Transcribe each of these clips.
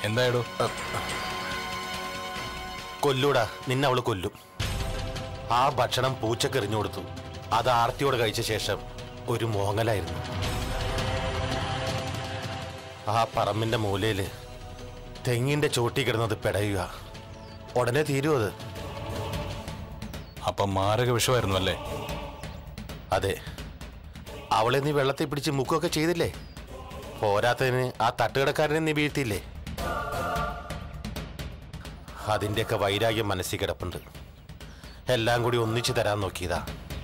എന്തായടോ കൊല്ലൂടാ നിന്നെ അവള് കൊല്ലും ആ ഭക്ഷണം പൂച്ചക്കെറിഞ്ഞു കൊടുത്തു അത് ആർത്തിയോടെ കഴിച്ച ശേഷം ഒരു മോങ്ങലായിരുന്നു ആ പറമ്പിന്റെ മൂലയില് തെങ്ങിന്റെ ചോട്ടി കിടന്നത് പെടയുക ഉടനെ തീരും അത് അപ്പം മാരക വിഷമായിരുന്നു അല്ലേ അതെ അവളെ നീ വെള്ളത്തിൽ പിടിച്ച് മുക്കൊക്കെ ചെയ്തില്ലേ പോരാത്തതിന് ആ തട്ടുകിടക്കാരനെ നീ വീഴ്ത്തിയില്ലേ അതിൻ്റെയൊക്കെ വൈരാഗ്യം മനസ്സിൽ കിടപ്പുണ്ട് എല്ലാം കൂടി ഒന്നിച്ചു തരാൻ നോക്കിയതാ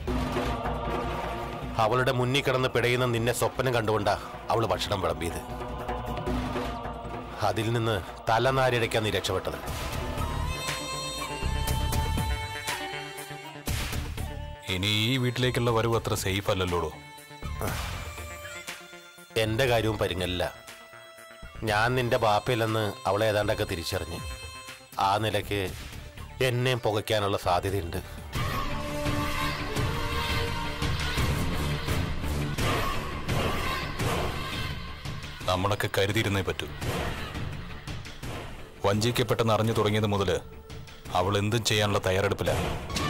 അവളുടെ മുന്നിൽ കിടന്ന് പിടയുന്ന നിന്നെ സ്വപ്നം കണ്ടുകൊണ്ടാ അവൾ ഭക്ഷണം വിളമ്പിയത് അതിൽ നിന്ന് തലനാരിഴയ്ക്കാൻ നീ രക്ഷപ്പെട്ടത് ഇനി ഈ വീട്ടിലേക്കുള്ള വരവ് അത്ര സേഫ് അല്ലല്ലോടോ എന്റെ കാര്യവും പരിങ്ങല്ല ഞാൻ നിന്റെ ബാപ്പയില്ലെന്ന് അവളെ ഏതാണ്ടൊക്കെ തിരിച്ചറിഞ്ഞ് ആ നിലയ്ക്ക് എന്നെയും പുകയ്ക്കാനുള്ള സാധ്യതയുണ്ട് നമ്മളൊക്കെ കരുതിയിരുന്നേ പറ്റൂ വഞ്ചിക്കപ്പെട്ടെന്ന് അറിഞ്ഞു തുടങ്ങിയത് മുതൽ അവൾ എന്തും ചെയ്യാനുള്ള തയ്യാറെടുപ്പിലാണ്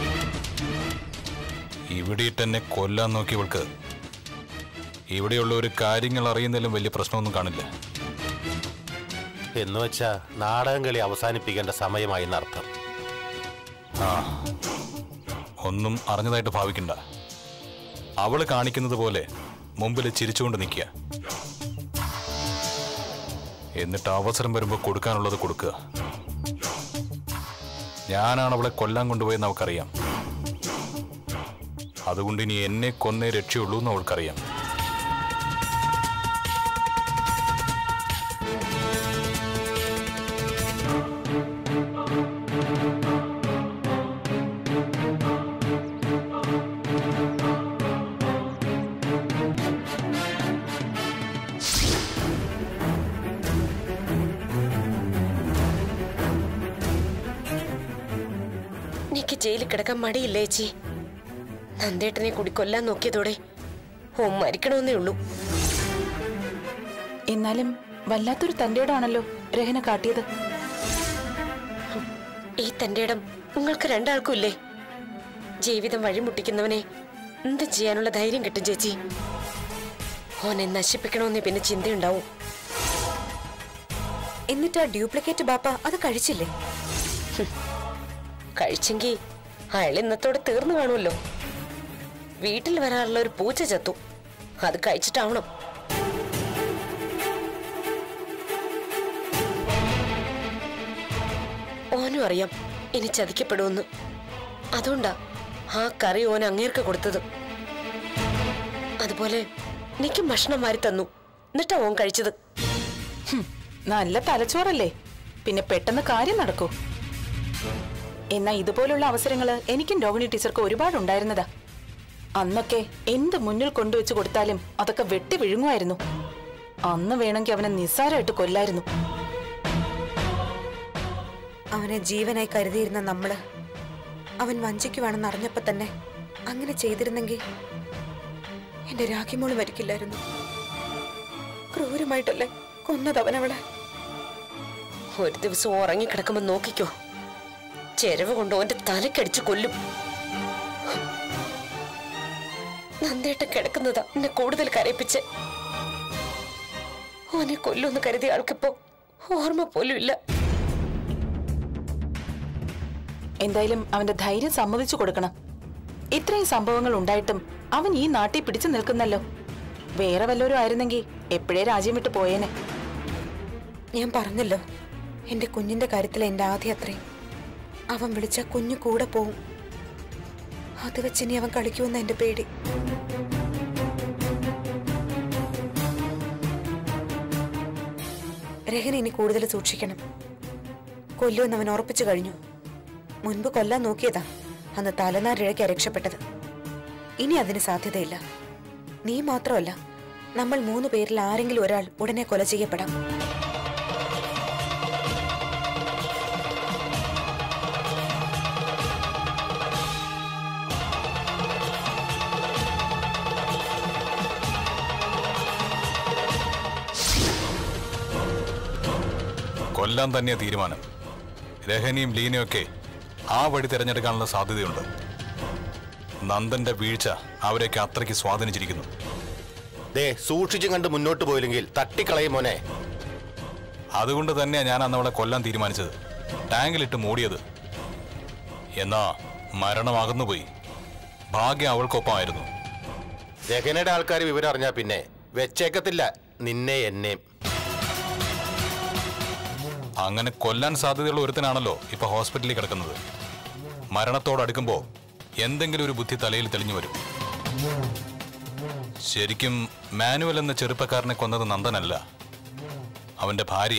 ഇവിടെയിട്ട് എന്നെ കൊല്ലാൻ നോക്കിയവൾക്ക് ഇവിടെയുള്ള ഒരു കാര്യങ്ങൾ അറിയുന്നതിലും വലിയ പ്രശ്നമൊന്നും കാണില്ല എന്ന് വെച്ചാ നാടകം കളി അവസാനിപ്പിക്കേണ്ട സമയമായി എന്നർത്ഥം ആ ഒന്നും അറിഞ്ഞതായിട്ട് ഭാവിക്കണ്ട അവള് കാണിക്കുന്നത് പോലെ മുമ്പിൽ ചിരിച്ചുകൊണ്ട് നിൽക്കുക എന്നിട്ട് അവസരം വരുമ്പോൾ കൊടുക്കാനുള്ളത് കൊടുക്കുക ഞാനാണ് അവളെ കൊല്ലാൻ കൊണ്ടുപോയെന്ന് അവൾക്കറിയാം അതുകൊണ്ട് ഇനി എന്നെ കൊന്നേ രക്ഷയുള്ളൂ എന്ന് അവൾക്കറിയാം എനിക്ക് ജയിലിൽ കിടക്കാൻ മടിയില്ലേ ചേച്ചി നന്ദേട്ടനെ കൂടി കൊല്ലാൻ നോക്കിയതോടെ ഓ മരിക്കണമെന്നേ ഉള്ളൂ എന്നാലും വല്ലാത്തൊരു തന്റെയോടാണല്ലോ രഹന കാട്ടിയത് ഈ തന്റെ ഇടം നിങ്ങൾക്ക് രണ്ടാൾക്കും ഇല്ലേ ജീവിതം വഴിമുട്ടിക്കുന്നവനെ എന്ത് ചെയ്യാനുള്ള ധൈര്യം കിട്ടും ചേച്ചി ഓനെ നശിപ്പിക്കണമെന്നേ പിന്നെ ചിന്തയുണ്ടാവും എന്നിട്ട് ആ ഡ്യൂപ്ലിക്കേറ്റ് ബാപ്പ അത് കഴിച്ചില്ലേ കഴിച്ചെങ്കി അയാൾ ഇന്നത്തോടെ തീർന്നു കാണുമല്ലോ വീട്ടിൽ വരാറുള്ള ഒരു പൂച്ച ചത്തു അത് കഴിച്ചിട്ടാവണം ഓനും അറിയാം ഇനി ചതിക്കപ്പെടുമെന്ന് അതുകൊണ്ടാ ആ കറി ഓൻ അങ്ങേർക്ക് കൊടുത്തത് അതുപോലെ എനിക്കും ഭക്ഷണം മാറി തന്നു എന്നിട്ടാ ഓൻ കഴിച്ചത് ഹും, നല്ല തലച്ചോറല്ലേ പിന്നെ പെട്ടെന്ന് കാര്യം നടക്കൂ എന്നാ ഇതുപോലുള്ള അവസരങ്ങള് എനിക്കും രോഹിണി ടീച്ചർക്ക് ഒരുപാടുണ്ടായിരുന്നതാ അന്നൊക്കെ എന്ത് മുന്നിൽ കൊണ്ടുവച്ച് കൊടുത്താലും അതൊക്കെ വെട്ടി വിഴുങ്ങുമായിരുന്നു അന്ന് വേണമെങ്കിൽ അവനെ നിസ്സാരമായിട്ട് കൊല്ലായിരുന്നു അവനെ ജീവനായി കരുതിയിരുന്ന നമ്മള് അവൻ വഞ്ചിക്കുവാണെന്ന് അറിഞ്ഞപ്പോ തന്നെ അങ്ങനെ ചെയ്തിരുന്നെങ്കിൽ എന്റെ രാഖിമോള് മരിക്കില്ലായിരുന്നു ക്രൂരമായിട്ടല്ലേ കൊന്നത് അവനവളെ ഒരു ദിവസം ഉറങ്ങിക്കിടക്കുമ്പോ നോക്കിക്കോ ചെരവ് കൊണ്ട് ഓന്റെ തലക്കടിച്ച് കൊല്ലും നന്ദേട്ടൻ കിടക്കുന്നതാ എന്നെ കൂടുതൽ കരയിപ്പിച്ച് ഓനെ കൊല്ലുമെന്ന് കരുതിയ ആൾക്കിപ്പോ ഓർമ്മ പോലും ഇല്ല എന്തായാലും അവന്റെ ധൈര്യം സമ്മതിച്ചു കൊടുക്കണം ഇത്രയും സംഭവങ്ങൾ ഉണ്ടായിട്ടും അവൻ ഈ നാട്ടിൽ പിടിച്ചു നിൽക്കുന്നല്ലോ വേറെ വല്ലവരും ആയിരുന്നെങ്കിൽ എപ്പോഴേ രാജ്യം വിട്ടു പോയേനെ ഞാൻ പറഞ്ഞല്ലോ എന്റെ കുഞ്ഞിന്റെ കാര്യത്തിൽ എന്റെ ആദ്യം അത്രയും അവൻ വിളിച്ച കുഞ്ഞു കൂടെ പോവും അത് വെച്ച് ഇനി അവൻ കളിക്കുമെന്ന് എന്റെ പേടി രഹന ഇനി കൂടുതൽ സൂക്ഷിക്കണം കൊല്ലുമെന്ന് അവൻ ഉറപ്പിച്ചു കഴിഞ്ഞു മുൻപ് കൊല്ലാൻ നോക്കിയതാ അന്ന് തലനാരിഴയ്ക്കാ രക്ഷപ്പെട്ടത് ഇനി അതിന് സാധ്യതയില്ല നീ മാത്രമല്ല നമ്മൾ മൂന്ന് പേരിൽ ആരെങ്കിലും ഒരാൾ ഉടനെ കൊല ചെയ്യപ്പെടാം കൊല്ലാൻ തന്നെയാ തീരുമാനം രഹനിയും ലീനയും ഒക്കെ ആ വഴി തിരഞ്ഞെടുക്കാനുള്ള സാധ്യതയുണ്ട് നന്ദന്റെ വീഴ്ച അവരെയൊക്കെ അത്രയ്ക്ക് സ്വാധീനിച്ചിരിക്കുന്നു ദേ സൂക്ഷിച്ചും കണ്ട് മുന്നോട്ട് പോയില്ലെങ്കിൽ തട്ടിക്കളയും മോനെ അതുകൊണ്ട് തന്നെയാ ഞാൻ അന്ന് അവളെ കൊല്ലാൻ തീരുമാനിച്ചത് ടാങ്കിലിട്ട് മൂടിയത് എന്നാ മരണം അകന്നുപോയി ഭാഗ്യം അവൾക്കൊപ്പമായിരുന്നു രഹനയുടെ ആൾക്കാർ വിവരം അറിഞ്ഞാ പിന്നെ വെച്ചേക്കത്തില്ല നിന്നെ എന്നെയും അങ്ങനെ കൊല്ലാൻ സാധ്യതയുള്ള ഒരുത്തനാണല്ലോ ഇപ്പൊ ഹോസ്പിറ്റലിൽ കിടക്കുന്നത് മരണത്തോടടുക്കുമ്പോ എന്തെങ്കിലും ഒരു ബുദ്ധി തലയിൽ തെളിഞ്ഞു വരും ശരിക്കും മാനുവൽ എന്ന ചെറുപ്പക്കാരനെ കൊന്നത് നന്ദനല്ല അവന്റെ ഭാര്യ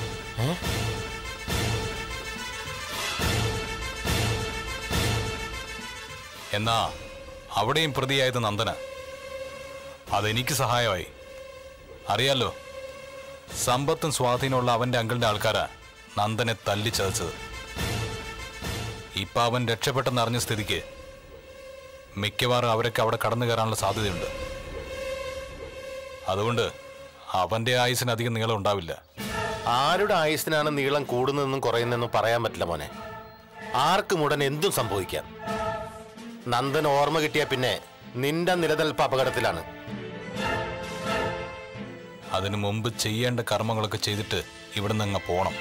എന്നാ അവിടെയും പ്രതിയായത് നന്ദന അതെനിക്ക് സഹായമായി അറിയാലോ സമ്പത്തും സ്വാധീനമുള്ള അവന്റെ അങ്കിളിന്റെ ആൾക്കാരാ നന്ദനെ തല്ലിച്ചതച്ചത് ഇപ്പൊ അവൻ രക്ഷപ്പെട്ടെന്ന് അറിഞ്ഞ സ്ഥിതിക്ക് മിക്കവാറും അവരൊക്കെ അവിടെ കടന്നു കയറാനുള്ള സാധ്യതയുണ്ട് അതുകൊണ്ട് അവന്റെ ആയുസിന് അധികം നീളം ഉണ്ടാവില്ല ആരുടെ ആയുസിനാണ് നീളം കൂടുന്നതെന്നും കുറയുന്നതെന്നും പറയാൻ പറ്റില്ല മോനെ ആർക്കും ഉടൻ എന്തും സംഭവിക്കാം നന്ദൻ ഓർമ്മ കിട്ടിയ പിന്നെ നിന്റെ നിലനിൽപ്പ് അപകടത്തിലാണ് അതിനു മുമ്പ് ചെയ്യേണ്ട കർമ്മങ്ങളൊക്കെ ചെയ്തിട്ട് ഇവിടെ നിന്ന് അങ്ങ് പോണം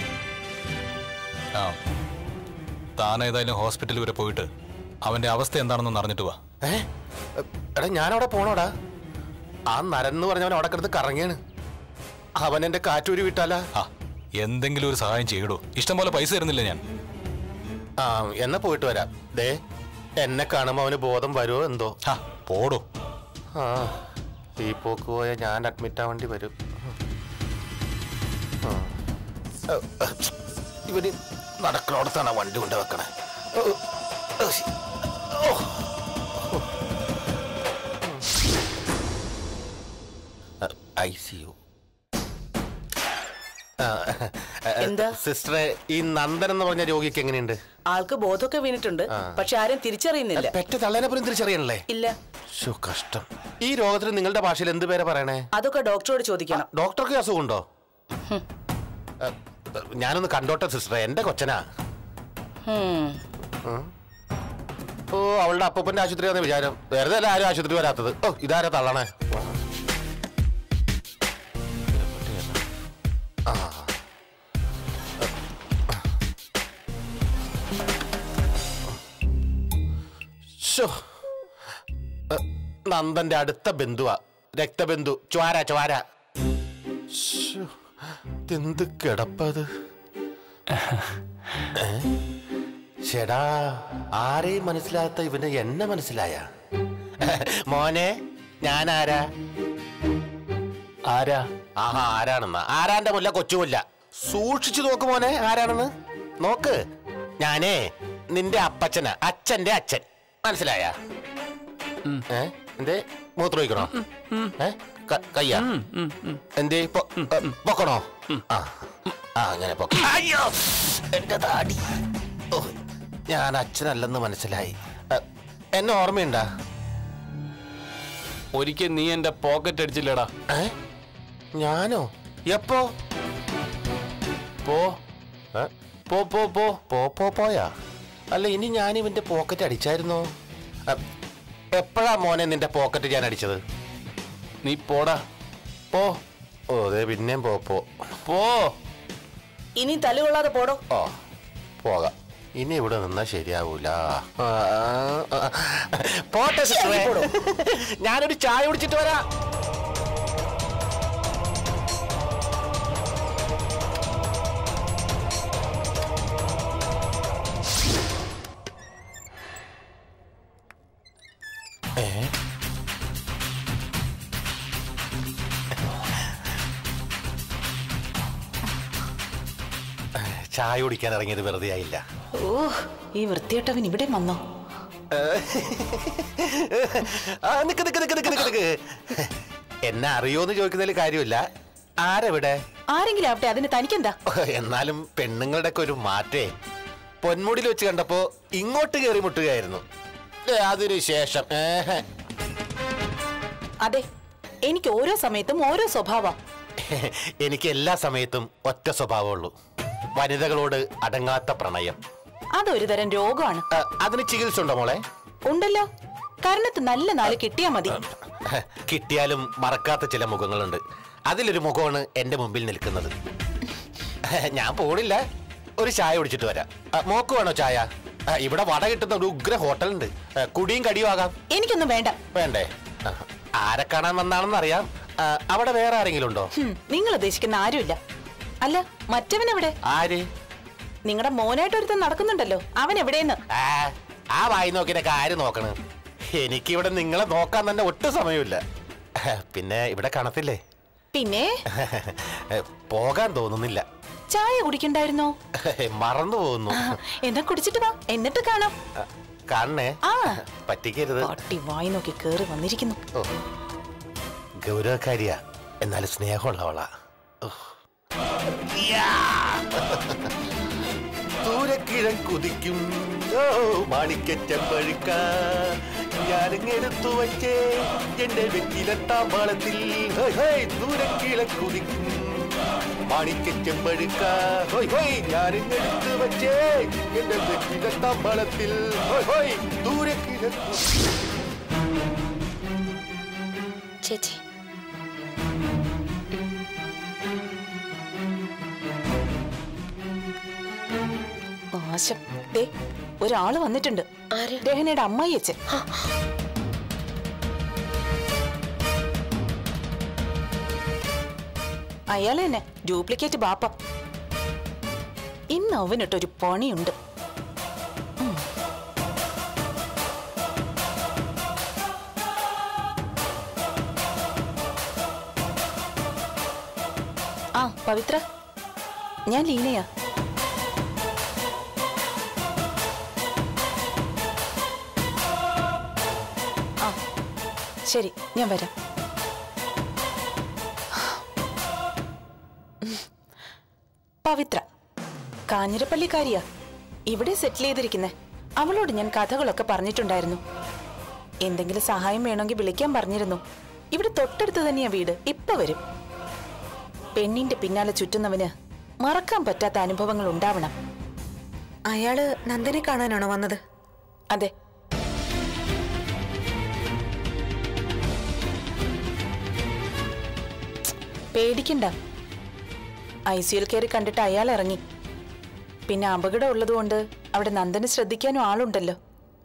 ആ താൻ ഏതായാലും ഹോസ്പിറ്റൽ വരെ പോയിട്ട് അവന്റെ അവസ്ഥ എന്താണെന്ന് അറിഞ്ഞിട്ട് വാ ഏ എടാ ഞാനവിടെ പോണോടാ ആ നരൻ എന്ന് പറഞ്ഞവൻ അവിടെ കിടന്ന് കറങ്ങിയാണ് അവൻ എന്റെ കാറ്റൂരി വിട്ടാലാ ആ എന്തെങ്കിലും ഒരു സഹായം ചെയ്യടോ ഇഷ്ടം പോലെ പൈസ തരുന്നില്ല ഞാൻ ആ എന്നാ പോയിട്ട് വരാം ദേ എന്നെ കാണുമ്പോ അവന് ബോധം വരുമോ എന്തോ ഹാ പോടോ ആ ഈ പോക്ക് പോയ ഞാൻ അഡ്മിറ്റ് ആവേണ്ടി വരും ആ. ഏ, ഏ, ഇവന് നടക്കണോടത്താണ് ആ വണ്ടി കൊണ്ട് വെക്കണേ ഐ സി യു എന്താ? സിസ്റ്ററെ ഈ നന്ദൻ എന്ന് പറഞ്ഞ രോഗിക്ക് എങ്ങനെയുണ്ട് ആൾക്ക് ബോധമൊക്കെ വീണിട്ടുണ്ട് പക്ഷെ ആരും തിരിച്ചറിയുന്നില്ല പെറ്റ തള്ളേനെ പോലും തിരിച്ചറിയണല്ലേ ഇല്ല ശോ കഷ്ടം ഈ രോഗത്തിന് നിങ്ങളുടെ ഭാഷയിൽ എന്ത് പേരാ പറയണേ അതൊക്കെ ഡോക്ടറോട് ചോദിക്കണം ഡോക്ടർക്ക് അസുഖമുണ്ടോ ഏ, ഞാനൊന്ന് കണ്ടോട്ടെ സിസ്റ്ററെ എന്റെ കൊച്ചനാ ഉം. ഓ അവളുടെ അപ്പൂപ്പന്റെ ആശുപത്രിയാന്ന് വിചാരം വെറുതെ അല്ല ആരും ആശുപത്രി വരാത്തത് ഓ ഇതാരാ തള്ളണേ ആ. ശോ. ഏ, നന്ദന്റെ അടുത്ത ബന്ധുവാ രക്തബന്ധു ചോര ചോര ശ്ശോ, ഇതെന്ത് കിടപ്പത് ചേടാ ആരെയും മനസ്സിലാത്ത ഇവന് എന്നെ മനസ്സിലായ മോനെ ഞാൻ ആരാ ആരാ ആഹാ ആരാണെന്നാ ആരാന്റെ മുല്ല കൊച്ചുമുല്ല സൂക്ഷിച്ചു നോക്ക് മോനെ ആരാണെന്ന് നോക്ക് ഞാനേ നിന്റെ അപ്പച്ചനാ അച്ഛന്റെ അച്ഛൻ മനസ്സിലായ ഏ എന്തേ മൂത്ര ഒഴിക്കണോ ഏ ക- കയ്യാ എന്തേ പൊ- ഏ, പൊക്കണോ ആ ആ അങ്ങനെ പൊക്ക അയ്യോ എന്റെ താടി ഓ ഞാൻ അച്ഛനല്ലെന്ന് മനസ്സിലായി ഏ, എന്നെ ഓർമ്മയുണ്ടാ ഒരിക്കൽ നീ എന്റെ പോക്കറ്റ് അടിച്ചില്ലടാ ഏ ഞാനോ എപ്പോ പോ ഏ? പോ പോ പോ പോ പോ പോയാ അല്ല ഇനി ഞാൻ ഇവന്റെ പോക്കറ്റ് അടിച്ചായിരുന്നോ അ, എപ്പോഴാ മോനെ നിന്റെ പോക്കറ്റ് ഞാൻ അടിച്ചത് നീ പോടാ പോ ഓ അതെ പിന്നെയും പോ പോ പോ ഇനി തലകൊള്ളാതെ പോടോ ഓ പോകാം ഇനി ഇവിടെ നിന്നാ ശരിയാവൂല ആ, ആ, ആ. പോട്ടെ സിസ്റ്ററേ. ഞാനൊരു ചായ കുടിച്ചിട്ട് വരാം ഏ? ചായ കുടിക്കാൻ ഇറങ്ങിയത് വെറുതെ ആയില്ല ഓ ഈ വൃത്തിയേട്ടവൻ ഇവിടെ വന്നോ ആ, നിക്ക് നിക്ക് നിക്ക് നിക്ക് നിക്ക് നിക്ക്. എന്നെ അറിയോന്ന് ചോദിക്കുന്നതിൽ കാര്യമില്ല ആരെവിടെ ആരെങ്കിലും ആവട്ടെ അതിന് തനിക്കെന്താ എന്നാലും പെണ്ണുങ്ങളുടെ ഒക്കെ ഒരു മാറ്റേ പൊന്മുടിയിൽ വെച്ച് കണ്ടപ്പോ ഇങ്ങോട്ട് കയറി മുട്ടുകയായിരുന്നു ഏ, അതിനു ശേഷം ഏഹ്. അതെ എനിക്ക് ഓരോ സമയത്തും ഓരോ സ്വഭാവം എനിക്ക് എല്ലാ സമയത്തും ഒറ്റ സ്വഭാവമുള്ളൂ വനിതകളോട് അടങ്ങാത്ത പ്രണയം അതൊരു തരം രോഗമാണ് ആ, അതിന് ചികിത്സ ഉണ്ടോ മോളെ ഉണ്ടല്ലോ കരണത്ത് നല്ല നാല് കിട്ടിയാ മതി കിട്ടിയാലും മറക്കാത്ത ചില മുഖങ്ങളുണ്ട് അതിലൊരു മുഖമാണ് എന്റെ മുമ്പിൽ നിൽക്കുന്നത് ഞാൻ പോണില്ല ഒരു ചായ കുടിച്ചിട്ട് വരാം ആ, മോക്ക് വേണോ ചായ ആ, ഇവിടെ വട കിട്ടുന്ന ഒരു ഉഗ്ര ഹോട്ടലുണ്ട് ആ, കുടിയും കടിയും ആകാം എനിക്കൊന്നും വേണ്ട വേണ്ടേ ആ, ആരെ കാണാൻ വന്നാണെന്ന് അറിയാം ആ, അവിടെ വേറെ ആരെങ്കിലും ഉണ്ടോ ഹും, നിങ്ങൾ ഉദ്ദേശിക്കുന്ന ആരുമില്ല അല്ല മറ്റവനെവിടെ ആര് നിങ്ങളുടെ മോനായിട്ട് ഒരുത്തൻ നടക്കുന്നുണ്ടല്ലോ അവൻ എവിടെയെന്ന് ആ, ആ വായി നോക്കിയൊക്കെ ആര് നോക്കണ് എനിക്കിവിടെ നിങ്ങളെ നോക്കാൻ തന്നെ ഒട്ടും സമയമില്ല പിന്നെ ഇവിടെ കാണത്തില്ലേ പിന്നെ പോകാൻ തോന്നുന്നില്ല ചായ കുടിക്കണ്ടായിരുന്നോ മറന്നു പോകുന്നു ആ, എന്നാ കുടിച്ചിട്ട് വാ എന്നിട്ട് കാണാം കാണണേ ആ പറ്റിക്കരുത് പട്ടി വായി നോക്കി കേറി വന്നിരിക്കുന്നു ഓ. ഗൗരവക്കാരിയാ എന്നാലും സ്നേഹമുള്ളവളാ ഓ. യാ. ദൂരക്കിഴൻ കുതിക്കും ഓ മാണിക്കച്ചമ്പഴുക്ക ഞാനിങ്ങെടുത്തു വച്ചേ എന്റെ വെറ്റിലെത്താം വളത്തിൽ ദൂരക്കിഴൻ കുതിക്കും മാണിക്കച്ചമ്പഴുക്ക ഹോയ് ഹോയ് ഞാനിങ്ങെടുത്തു വച്ചേ എന്റെ വെറ്റിലെത്താം വളത്തിൽ ഹോയ് ഹോയ് ദൂരക്കിഴൻ ചേച്ചി നാശം ദേ ഒരാള് വന്നിട്ടുണ്ട് ആര് രഹനയുടെ അമ്മായി അച്ഛൻ അയാൾ തന്നെ ഡ്യൂപ്ലിക്കേറ്റ് ബാപ്പ ഇന്ന് അവനിട്ടൊരു പണിയുണ്ട് ഉം. ആ പവിത്ര ഞാൻ ലീനയാ ആ ശരി ഞാൻ വരാം ഉം. പവിത്ര കാഞ്ഞിരപ്പള്ളിക്കാരിയാ ഇവിടെ സെറ്റിൽ ചെയ്തിരിക്കുന്നെ അവളോട് ഞാൻ കഥകളൊക്കെ പറഞ്ഞിട്ടുണ്ടായിരുന്നു എന്തെങ്കിലും സഹായം വേണമെങ്കിൽ വിളിക്കാൻ പറഞ്ഞിരുന്നു ഇവിടെ തൊട്ടടുത്ത് തന്നെയാ വീട് ഇപ്പൊ വരും പെണ്ണിന്റെ പിന്നാലെ ചുറ്റുന്നവന് മറക്കാൻ പറ്റാത്ത അനുഭവങ്ങൾ ഉണ്ടാവണം അയാള് നന്ദനെ കാണാനാണോ വന്നത് അതെ പേടിക്കണ്ട ഐ സിയുൽ കയറി കണ്ടിട്ട് അയാൾ ഇറങ്ങി പിന്നെ അപകടം ഉള്ളതുകൊണ്ട് അവിടെ നന്ദന് ശ്രദ്ധിക്കാനും ആളുണ്ടല്ലോ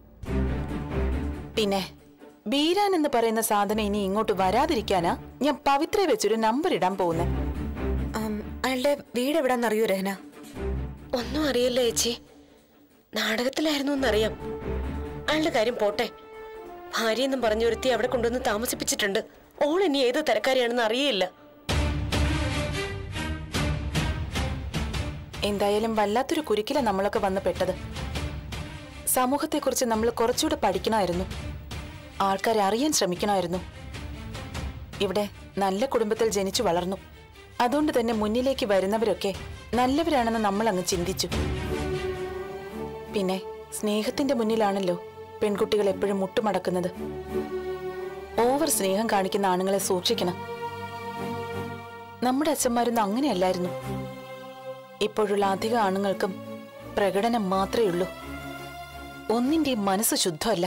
പിന്നെ ബീരാൻ എന്ന് പറയുന്ന സാധനം ഇനി ഇങ്ങോട്ട് വരാതിരിക്കാനാ ഞാൻ പവിത്ര വെച്ചൊരു നമ്പർ ഇടാൻ പോകുന്നത് ആം, അയാളുടെ വീട് എവിടാന്നറിയോ രഹന ഒന്നും അറിയില്ല ചേച്ചി നാടകത്തിലായിരുന്നു എന്നറിയാം അയാളുടെ കാര്യം പോട്ടെ ഭാര്യയെന്നും പറഞ്ഞൊരുത്തി അവിടെ കൊണ്ടുവന്ന് താമസിപ്പിച്ചിട്ടുണ്ട് ഓൾ ഇനി ഏത് തരക്കാരിയാണെന്ന് അറിയില്ല എന്തായാലും വല്ലാത്തൊരു കുരുക്കില നമ്മളൊക്കെ വന്ന് പെട്ടത് സമൂഹത്തെക്കുറിച്ച് നമ്മൾ കുറച്ചുകൂടെ പഠിക്കണമായിരുന്നു ആൾക്കാരെ അറിയാൻ ശ്രമിക്കണമായിരുന്നു ഇവിടെ നല്ല കുടുംബത്തിൽ ജനിച്ചു വളർന്നു അതുകൊണ്ട് തന്നെ മുന്നിലേക്ക് വരുന്നവരൊക്കെ നല്ലവരാണെന്ന് നമ്മൾ അങ്ങ് ചിന്തിച്ചു പിന്നെ സ്നേഹത്തിന്റെ മുന്നിലാണല്ലോ പെൺകുട്ടികൾ എപ്പോഴും മുട്ടുമടക്കുന്നത് ഓവർ സ്നേഹം കാണിക്കുന്ന ആണുങ്ങളെ സൂക്ഷിക്കണം നമ്മുടെ അച്ഛന്മാരൊന്നും അങ്ങനെയല്ലായിരുന്നു ഇപ്പോഴുള്ള അധിക ആണുങ്ങൾക്കും പ്രകടനം മാത്രമേ ഉള്ളൂ ഒന്നിന്റെയും മനസ്സ് ശുദ്ധമല്ല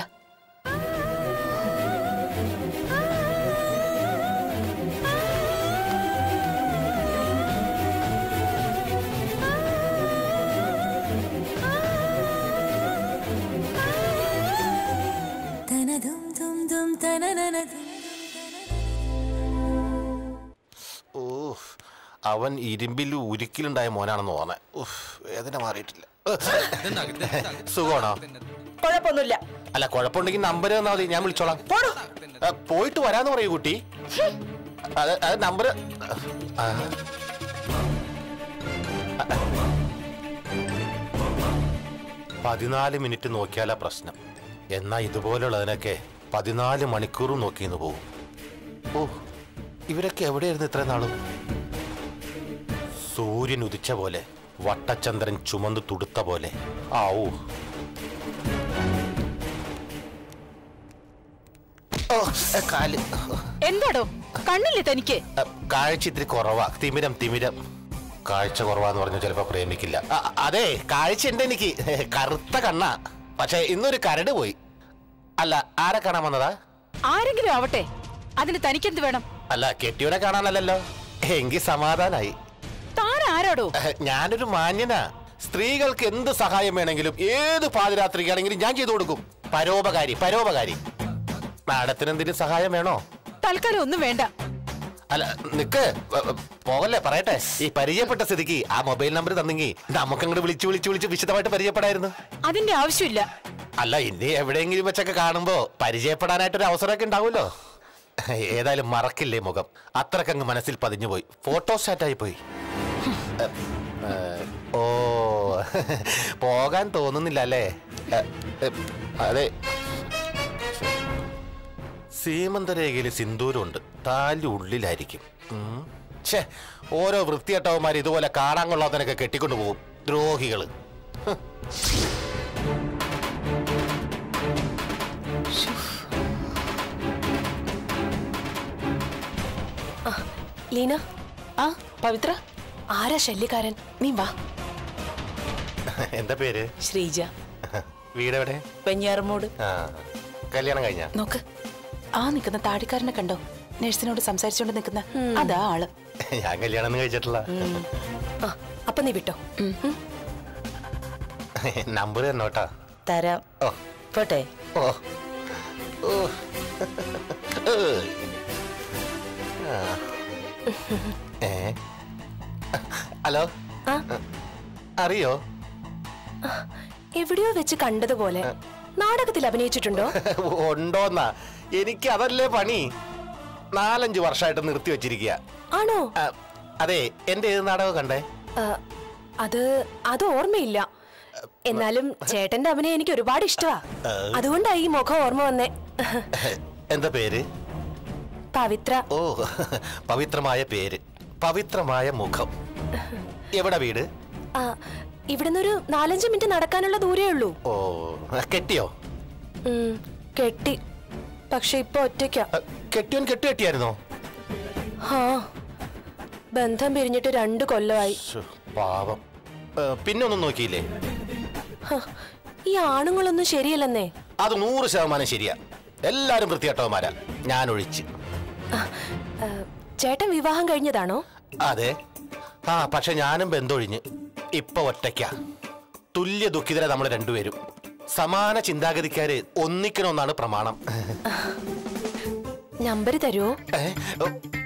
ഊഫ്. അവൻ ഇരുമ്പിൽ ഉരുക്കിലുണ്ടായ മോനാണെന്ന് തോന്നേ ഉഫ്, വേദന മാറിയിട്ടില്ല സുഖമാണോ കുഴപ്പമൊന്നുമില്ല അല്ല കുഴപ്പമുണ്ടെങ്കിൽ നമ്പർ തന്നാ മതി ഞാൻ വിളിച്ചോളാം ആ, പോയിട്ട് വരാന്ന് പറയൂ കുട്ടി അത് അത് നമ്പർ പതിനാല് മിനിറ്റ് നോക്കിയാലാ പ്രശ്നം എന്നാ ഇതുപോലുള്ളതിനൊക്കെ പതിനാല് മണിക്കൂറും നോക്കിന്ന് പോകും ഓ ഇവരൊക്കെ എവിടെയായിരുന്നു ഇത്ര നാളും സൂര്യൻ ഉദിച്ച പോലെ വട്ടചന്ദ്രൻ ചുമന്ന് തുടുത്ത പോലെ ആവൂ ഓ, എ, കാല് എന്താടോ കണ്ണില്ലേ തനിക്ക് അ, കാഴ്ച ഇത്തിരി കുറവാ തിമിരം തിമിരം കാഴ്ച കുറവാന്ന് പറഞ്ഞു ചിലപ്പോ പ്രേമിക്കില്ല അ, അതെ കാഴ്ച ഉണ്ട് എനിക്ക് കറുത്ത കണ്ണാ പക്ഷെ ഇന്നൊരു കരട് പോയി അല്ല ആരെ കാണാൻ വന്നതാ ആരെങ്കിലും ആവട്ടെ അതിന് തനിക്കെന്ത് വേണം അല്ല കെട്ടിയോനെ കാണാനല്ലല്ലോ എങ്കിൽ സമാധാനായി താൻ ആരാടോ എഹ്, ഞാനൊരു മാന്യനാ സ്ത്രീകൾക്ക് എന്ത് സഹായം വേണമെങ്കിലും ഏത് പാതിരാത്രിക്കാണെങ്കിലും ഞാൻ ചെയ്തു കൊടുക്കും പരോപകാരി പരോപകാരി മാഡത്തിന് എന്തെങ്കിലും സഹായം വേണോ തൽക്കാലം ഒന്നും വേണ്ട അല്ല നിക്ക് വ- വ- പോവല്ലേ പറയട്ടെ ഈ പരിചയപ്പെട്ട സ്ഥിതിക്ക് ആ മൊബൈൽ നമ്പർ തന്നെങ്കിൽ നമുക്കങ്ങോട്ട് വിളിച്ചു വിളിച്ചു വിളിച്ച് വിശദമായിട്ട് പരിചയപ്പെടായിരുന്നു അതിന്റെ ആവശ്യമില്ല അല്ല ഇനി എവിടെയെങ്കിലും വെച്ചൊക്കെ കാണുമ്പോ പരിചയപ്പെടാനായിട്ടൊരു അവസരമൊക്കെ ഉണ്ടാവുമല്ലോ ഏതായാലും മറക്കില്ലേ മുഖം അത്രക്കങ്ങ് മനസ്സിൽ പതിഞ്ഞു പോയി ഫോട്ടോ സ്റ്റാറ്റായി പോയി എ, ഏ, ഓ പോകാൻ തോന്നുന്നില്ല അല്ലേ എ, എ, അതെ സീമന്തരേഖയിൽ സിന്ദൂരമുണ്ട് താലി ഉള്ളിലായിരിക്കും ഉം. ഛേ ഓരോ വൃത്തിയട്ടവന്മാർ ഇതുപോലെ കാണാൻ കൊള്ളാത്തനൊക്കെ കെട്ടിക്കൊണ്ടു പോകും ദ്രോഹികള് ലീന ആ പവിത്ര ആരാ ശല്യക്കാരൻ നീ വാ എന്താ പേര് ശ്രീജ വീടെവിടെ വെഞ്ഞാറമൂട് ആ കല്യാണം കഴിഞ്ഞ നോക്ക് ആ നിൽക്കുന്ന താടിക്കാരനെ കണ്ടോ നഴ്സിനോട് സംസാരിച്ചുകൊണ്ട് നിൽക്കുന്ന അതാ ആള് ഞാൻ കല്യാണം ഒന്നും കഴിച്ചിട്ടില്ല ആ അപ്പൊ നീ വിട്ടോ നമ്പർ തന്നോട്ടാ തരാം ഓ പോട്ടെ ഓ ഓ ഏ. ആ. ഏ ഹലോ അറിയോ എവിടെയോ വെച്ച് കണ്ടതുപോലെ നാടകത്തിൽ അഭിനയിച്ചിട്ടുണ്ടോ ഉണ്ടോന്നാ എനിക്ക് അതല്ലേ പണി നാലഞ്ച് വർഷമായിട്ട് നിർത്തി വെച്ചിരിക്കുക ആണോ അതെ എന്റെ ഏത് നാടകം കണ്ടേ ആ, അത് അത് ഓർമ്മയില്ല എന്നാലും ചേട്ടന്റെ അഭിനയം എനിക്ക് ഒരുപാട് ഇഷ്ടമാ അതുകൊണ്ടാ ഈ മുഖം ഓർമ്മ വന്നേ എന്താ പേര് പവിത്ര ഓ പവിത്രമായ പേര് പവിത്രമായ മുഖം എവിടെ വീട് ആ, ഇവിടുന്നൊരു നാലഞ്ച് മിനിറ്റ് നടക്കാനുള്ള ദൂരേ ഉള്ളൂ ഓ കെട്ടിയോ ഉം, കെട്ടി പക്ഷെ ഇപ്പൊ ഒറ്റയ്ക്കാ അ, കെട്ടിയോൻ കെട്ടി കെട്ടിയായിരുന്നോ ഹാ ബന്ധം പിരിഞ്ഞിട്ട് രണ്ടു കൊല്ലമായി ശ്ശോ, പാവം ഏ, പിന്നെ ഒന്നും നോക്കിയില്ലേ ഹ, ഈ ആണുങ്ങളൊന്നും ശരിയല്ലെന്നേ അത് നൂറ് ശതമാനം ശരിയാ എല്ലാരും വൃത്തികെട്ടവന്മാരാ ഞാൻ ഒഴിച്ച് ആ, ചേട്ടൻ വിവാഹം കഴിഞ്ഞതാണോ അതെ ആ പക്ഷെ ഞാനും ബന്ധമൊഴിഞ്ഞ് ഇപ്പൊ ഒറ്റയ്ക്കാ തുല്യ ദുഃഖിതരെ നമ്മൾ രണ്ടുപേരും സമാന ചിന്താഗതിക്കാര് ഒന്നിക്കണമെന്നാണ് പ്രമാണം നമ്പർ തരുമോ ഏ? ഓ,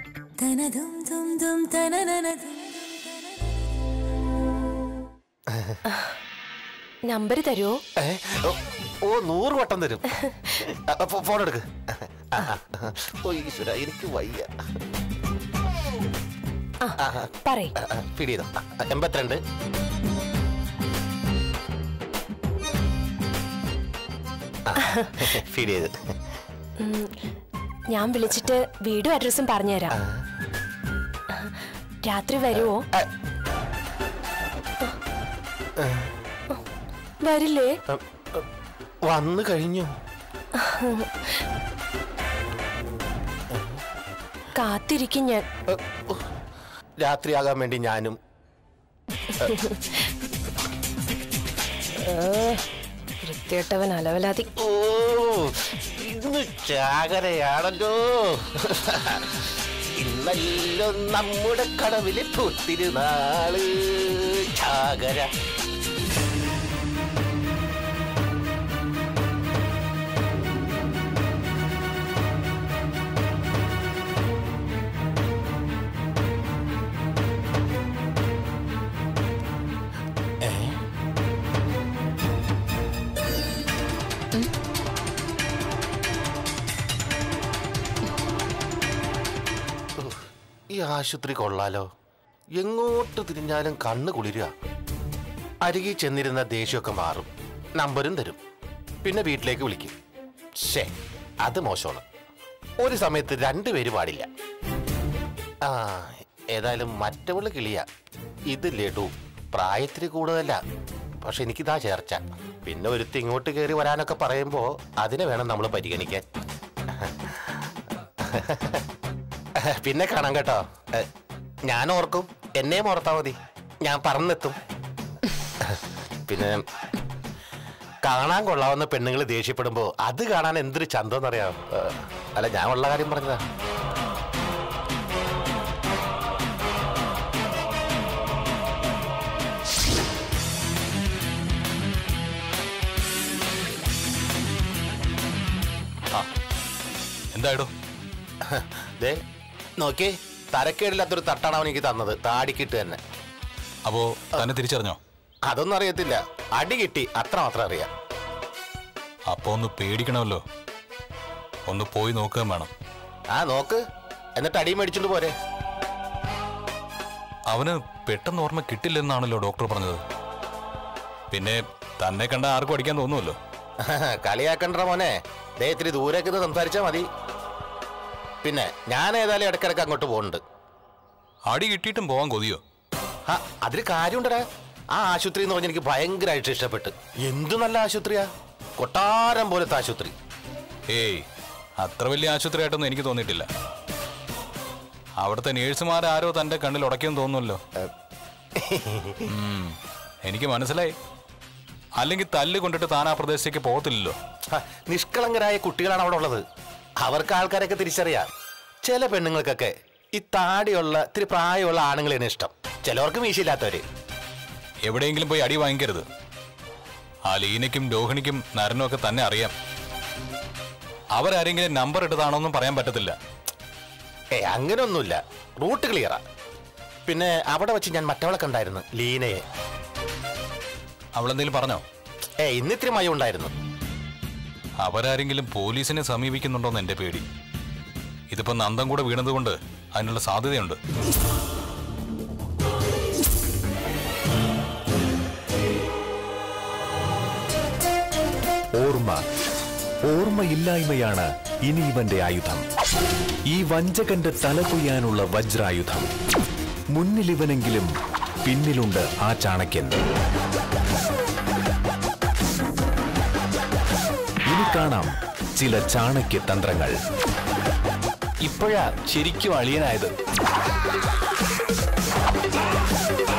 നമ്പർ തരുമോ ഏ? ഓ, ഓ നൂറ് വട്ടം തരും ആ, ഫോ- ഫോൺ എടുക്ക് ആ, ആ. ഓ ഈശ്വര എനിക്ക് വയ്യ ആ പറയ് ആ, ആ, ഫീഡ് ചെയ്തോ ആ, ആ, എൺപത്തിരണ്ട് ആ, ഫീഡ് ചെയ്ത് ഞാൻ വിളിച്ചിട്ട് വീടും അഡ്രസ്സും പറഞ്ഞുതരാം രാത്രി വരുമോ ആ, വരില്ലേ ആ, ആ, വന്നു കഴിഞ്ഞു കാത്തിരിക്കും ഞാൻ ആ, ഓ, രാത്രിയാകാൻ വേണ്ടി ഞാനും വൃത്തിയിട്ടവൻ അലവലാതി ഓ ഇന്ന് ചാകരയാണല്ലോ ഇന്നല്ലോ നമ്മുടെ കടവിലെ പുത്തിരുന്നാള് ചാകര ഏ ഈ ആശുപത്രി കൊള്ളാലോ എങ്ങോട്ട് തിരിഞ്ഞാലും കണ്ണ് കുളിരുക അരികിൽ ചെന്നിരുന്ന ദേഷ്യമൊക്കെ മാറും നമ്പരും തരും പിന്നെ വീട്ടിലേക്ക് വിളിക്കും ശേ അത് മോശമാണ് ഒരു സമയത്ത് രണ്ടുപേര് പാടില്ല ആ ഏതായാലും മറ്റവള് കിളിയ ഇത് ലഡു പ്രായത്തിന് കൂടുതലല്ല പക്ഷെ എനിക്കിതാ ചേർച്ച പിന്നെ ഒരുത്തി ഇങ്ങോട്ട് കയറി വരാനൊക്കെ പറയുമ്പോ അതിനെ വേണം നമ്മൾ പരിഗണിക്കാൻ പിന്നെ കാണാം കേട്ടോ ഏ, ഞാൻ ഓർക്കും എന്നെയും ഓർത്താ മതി ഞാൻ പറന്നെത്തും പിന്നെ കാണാൻ കൊള്ളാവുന്ന പെണ്ണുങ്ങൾ ദേഷ്യപ്പെടുമ്പോ അത് കാണാൻ എന്തൊരു ചന്തോന്നറിയാം ഏ, അല്ല ഞാൻ ഉള്ള കാര്യം പറഞ്ഞതാ എന്തായിടോ ദേ നോക്കിയേ തരക്കേടില്ലാത്തൊരു തട്ടാണ് അവൻ എനിക്ക് തന്നത് താടിക്കിട്ട് തന്നെ അപ്പോ തന്നെ തിരിച്ചറിഞ്ഞോ അതൊന്നും അറിയത്തില്ല അടി കിട്ടി അത്ര മാത്രം അറിയാം അപ്പൊ ഒന്ന് പേടിക്കണമല്ലോ ഒന്ന് പോയി നോക്കുകയും വേണം ആ നോക്ക് എന്നിട്ട് അടി മേടിച്ചോണ്ട് പോരെ അവന് പെട്ടെന്ന് ഓർമ്മ കിട്ടില്ലെന്നാണല്ലോ ഡോക്ടർ പറഞ്ഞത് പിന്നെ തന്നെ കണ്ട ആർക്കും അടിക്കാൻ തോന്നുമല്ലോ കളിയാക്കണ്ട മോനെ ദേ ഇത്തിരി ദൂരേക്ക് നിന്ന് സംസാരിച്ചാൽ മതി പിന്നെ ഞാൻ ഏതായാലും ഇടയ്ക്കിടയ്ക്ക് അങ്ങോട്ട് പോകുന്നുണ്ട് അടി കിട്ടിയിട്ടും പോവാൻ കൊതിയോ ആ അതിൽ കാര്യമുണ്ടടാ ആ ആശുപത്രി എന്ന് പറഞ്ഞാൽ എനിക്ക് ഭയങ്കരമായിട്ട് ഇഷ്ടപ്പെട്ട് എന്തു നല്ല ആശുപത്രിയാ കൊട്ടാരം പോലത്തെ ആശുപത്രി ഏയ് അത്ര വലിയ ആശുപത്രിയായിട്ടൊന്നും എനിക്ക് തോന്നിയിട്ടില്ല അവിടുത്തെ നേഴ്സുമാരാരോ തന്റെ കണ്ണിൽ ഉടക്കിയെന്ന് തോന്നുമല്ലോ ഉം, എനിക്ക് മനസ്സിലായി അല്ലെങ്കിൽ തല്ല് കൊണ്ടിട്ട് താൻ ആ പ്രദേശത്തേക്ക് പോകത്തില്ലല്ലോ ഹ, നിഷ്കളങ്കരായ കുട്ടികളാണ് അവിടെ ഉള്ളത് അവർക്ക് ആൾക്കാരൊക്കെ തിരിച്ചറിയാം ചില പെണ്ണുങ്ങൾക്കൊക്കെ ഈ താടിയുള്ള ഇത്തിരി പ്രായമുള്ള ആണുങ്ങളെയാണ് ഇഷ്ടം ചിലവർക്ക് മീശയില്ലാത്തവര് എവിടെയെങ്കിലും പോയി അടി വാങ്ങിക്കരുത് ആ ലീനയ്ക്കും രോഹിണിക്കും നരനും ഒക്കെ തന്നെ അറിയാം അവരാരെങ്കിലും നമ്പർ ഇട്ടതാണോന്നും പറയാൻ പറ്റത്തില്ല ഏ അങ്ങനെയൊന്നുമില്ല റൂട്ട് ക്ലിയറാ പിന്നെ അവിടെ വെച്ച് ഞാൻ മറ്റവളെ കണ്ടായിരുന്നു ലീനയെ അവളെന്തെങ്കിലും പറഞ്ഞോ ഏ ഇന്നിത്തിരി മയം ഉണ്ടായിരുന്നു അവരാരെങ്കിലും പോലീസിനെ സമീപിക്കുന്നുണ്ടോന്ന് എന്റെ പേടി ഇതിപ്പോ നന്ദം കൂടെ വീണതുകൊണ്ട് അതിനുള്ള സാധ്യതയുണ്ട് ഓർമ്മ ഓർമ്മയില്ലായ്മയാണ് ഇനി ഇവന്റെ ആയുധം ഈ വഞ്ചകന്റെ തല കൊയ്യാനുള്ള വജ്രായുധം മുന്നിലിവനെങ്കിലും പിന്നിലുണ്ട് ആ ചാണക്യൻ ഇനി കാണാം ചില ചാണക്യ തന്ത്രങ്ങൾ ഇപ്പോഴാ ശരിക്കും അളിയനായത്